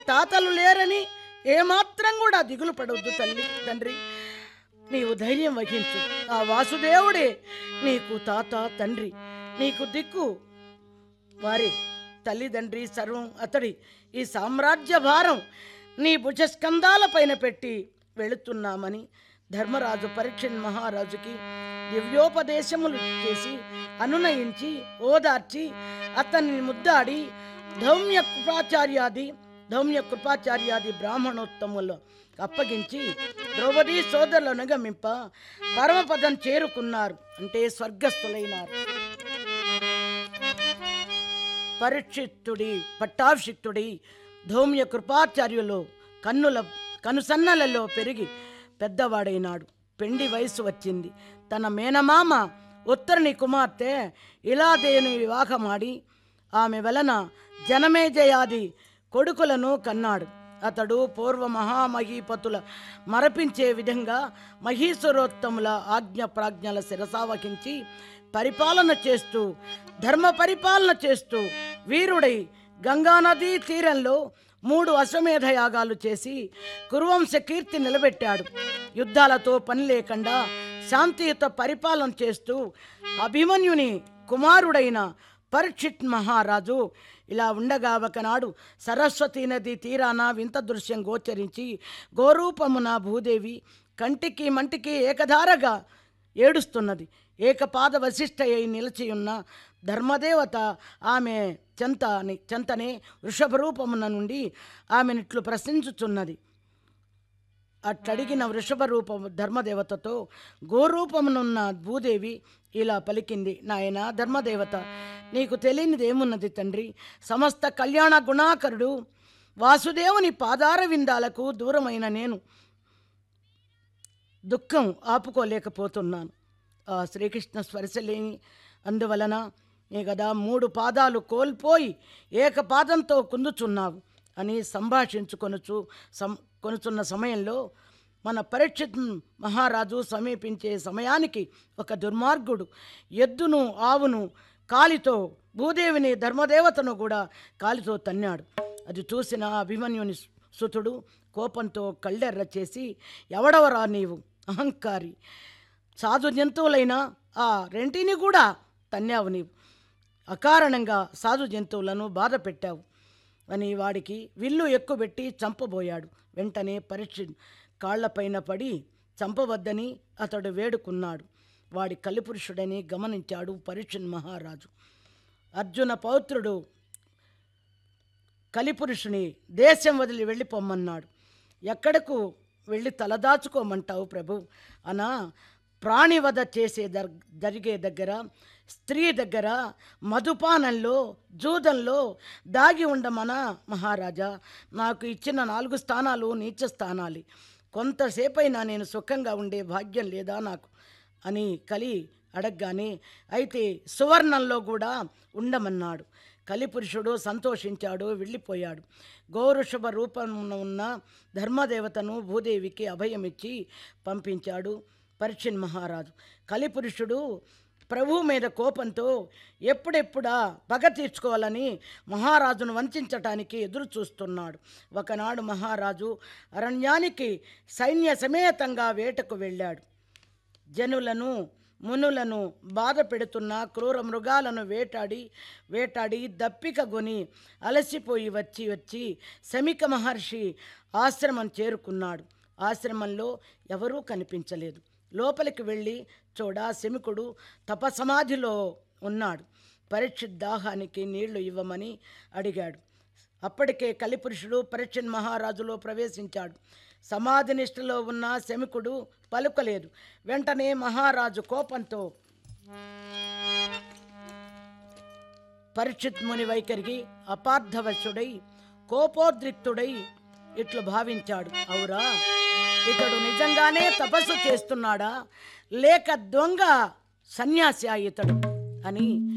తాతలు లేరని ఏమాత్రం కూడా దిగులు పడవద్దు తల్లి తండ్రి నీవు ధైర్యం వహించు ఆ వాసుదేవుడే నీకు తాత తండ్రి నీకు దిక్కు వారి తల్లిదండ్రి సర్వం అతడి ఈ సామ్రాజ్య భారం నీ భుజస్కంధాల పైన పెట్టి వెళుతున్నామని ధర్మరాజు పరీక్షణ్ మహారాజుకి దివ్యోపదేశములు చేసి అనునయించి ఓదార్చి అతన్ని ముద్దాడి ధౌమ్య కృపాచార్యాది ధౌమ్య కృపాచార్యాది బ్రాహ్మణోత్తములు అప్పగించి ద్రౌపదీ సోదరులను గమింప పరమపదం చేరుకున్నారు అంటే స్వర్గస్థులైనారు పరీక్షిత్తుడి పట్టాభిషిక్తుడి ధౌమ్య కృపాచార్యులు కన్నుల కనుసన్నలలో పెరిగి పెద్దవాడైనాడు పెండి వయసు వచ్చింది తన మేనమామ ఉత్తరుని కుమార్తె ఇలాదేని వివాహమాడి ఆమె వలన జనమేజయాది కొడుకులను కన్నాడు అతడు పూర్వ మహామహీపతుల మరపించే విధంగా మహీశ్వరోత్తముల ఆజ్ఞ ప్రాజ్ఞల శిరసావహించి పరిపాలన చేస్తూ ధర్మ పరిపాలన చేస్తూ వీరుడై గంగానదీ తీరంలో మూడు అశ్వమేధ యాగాలు చేసి కురువంశ కీర్తి నిలబెట్టాడు యుద్ధాలతో పని లేకుండా శాంతియుత పరిపాలన చేస్తూ అభిమన్యుని కుమారుడైన పరీక్షిత్ మహారాజు ఇలా ఉండగా ఒకనాడు సరస్వతీ నది తీరాన వింత దృశ్యం గోచరించి గోరూపమున భూదేవి కంటికి మంటికి ఏకధారగా ఏడుస్తున్నది ఏకపాద వశిష్ఠ అయి నిలిచి ఉన్న ధర్మదేవత ఆమె చెంతని చెంతనే వృషభ రూపమున నుండి ఆమెనిట్లు ప్రశ్నించుచున్నది అట్లడిగిన వృషభ రూపము ధర్మదేవతతో గోరూపమునున్న భూదేవి ఇలా పలికింది నాయన ధర్మదేవత నీకు తెలియనిది ఏమున్నది తండ్రి సమస్త కళ్యాణ గుణాకరుడు వాసుదేవుని పాదార విందాలకు దూరమైన నేను దుఃఖం ఆపుకోలేకపోతున్నాను ఆ శ్రీకృష్ణ స్పర్శలేని అందువలన నీ కదా మూడు పాదాలు కోల్పోయి ఏకపాదంతో కుందుచున్నావు అని సంభాషించుకొనుచు సం కొనుచున్న సమయంలో మన పరీక్షిత్ మహారాజు సమీపించే సమయానికి ఒక దుర్మార్గుడు ఎద్దును ఆవును కాలితో భూదేవిని ధర్మదేవతను కూడా కాలితో తన్నాడు అది చూసిన అభిమన్యుని సుతుడు కోపంతో కళ్ళెర్ర చేసి ఎవడవరా నీవు అహంకారి సాధు జంతువులైన ఆ రెంటిని కూడా తన్నావు నీవు అకారణంగా సాధు జంతువులను బాధ పెట్టావు అని వాడికి విల్లు ఎక్కుబెట్టి చంపబోయాడు వెంటనే పరీక్ష కాళ్లపైన పడి చంపవద్దని అతడు వేడుకున్నాడు వాడి కలిపురుషుడని గమనించాడు పరీక్షణ్ మహారాజు అర్జున పౌత్రుడు కలిపురుషుని దేశం వదిలి వెళ్ళిపోమ్మన్నాడు ఎక్కడకు వెళ్ళి తలదాచుకోమంటావు ప్రభు అనా ప్రాణివధ చేసే దర్ జరిగే దగ్గర స్త్రీ దగ్గర మధుపానంలో జూదంలో దాగి ఉండమన మహారాజా నాకు ఇచ్చిన నాలుగు స్థానాలు నీచ స్థానాలు కొంతసేపైనా నేను సుఖంగా ఉండే భాగ్యం లేదా నాకు అని కలి అడగగానే అయితే సువర్ణంలో కూడా ఉండమన్నాడు కలిపురుషుడు సంతోషించాడు వెళ్ళిపోయాడు గౌరుషభ రూపమున ఉన్న ధర్మదేవతను భూదేవికి అభయమిచ్చి పంపించాడు పరీక్షణ్ మహారాజు కలిపురుషుడు ప్రభువు మీద కోపంతో ఎప్పుడెప్పుడా పగ తీర్చుకోవాలని మహారాజును వంచటానికి ఎదురు చూస్తున్నాడు ఒకనాడు మహారాజు అరణ్యానికి సైన్య సమేతంగా వేటకు వెళ్ళాడు జనులను మునులను బాధ పెడుతున్న క్రూర మృగాలను వేటాడి వేటాడి దప్పిక గొని అలసిపోయి వచ్చి వచ్చి శమిక మహర్షి ఆశ్రమం చేరుకున్నాడు ఆశ్రమంలో ఎవరూ కనిపించలేదు లోపలికి వెళ్ళి చూడ శమికుడు తపసమాధిలో ఉన్నాడు పరీక్ష దాహానికి నీళ్లు ఇవ్వమని అడిగాడు అప్పటికే కలిపురుషుడు పరీక్షణ్ మహారాజులో ప్రవేశించాడు సమాధి నిష్ఠలో ఉన్న శమికుడు పలుకలేదు వెంటనే మహారాజు కోపంతో పరీక్షిత్ ముని వైఖరికి అపార్థవశుడై కోపోద్రిక్తుడై ఇట్లు భావించాడు అవురా ఇతడు నిజంగానే తపస్సు చేస్తున్నాడా లేక దొంగ సన్యాసి ఇతడు అని